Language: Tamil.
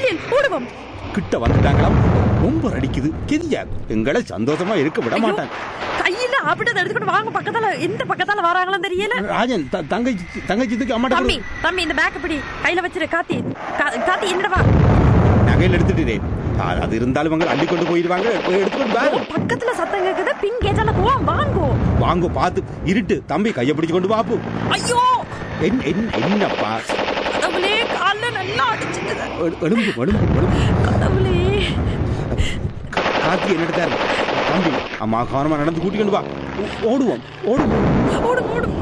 ராஜேல் ஓடுவோம் கிட்ட வந்துட்டாங்களாம் ரொம்ப அடிக்குது கெதியா எங்களை சந்தோஷமா இருக்க விட ஐயோ, மாட்டாங்க கையில ஆப்பிட்டதை எடுத்துக்கிட்டு வாங்க பக்கத்தால எந்த பக்கத்தால வராங்களோ தெரியல ராஜன் த- தங்கச்சி தங்கச்சித்துக்கு அம்மாட்ட தம்பி கொடு. தம்பி இந்த பேக் பிடி கையில வச்சிரு காத்தி கா- காத்தி என்னடா நகையில் எடுத்துட்டேன் அது இருந்தாலும் அவங்க அள்ளி கொண்டு போயிடுவாங்க போய் எடுத்துக்கொண்டு வாங்க பக்கத்துல சத்தம் கேக்குது பின் கேட்டால போவோம் வாங்கோ வாங்க பார்த்து இருட்டு தம்பி கையை பிடிச்சு கொண்டு வாப்பு ஐயோ என் என்- என்னப்பா கடவுளே கால்ல நல்லா அடிச்சிட்டு எடு- எடும்பு எடும்பு எடும்பு கடவுளே கா- கார்த்தி என்ன தம்பி அம்மா கவனமா நடந்து கூட்டிக் கொண்டு வா ஓ- ஓடுவோம் ஓடுவோம் ஓடு ஓடு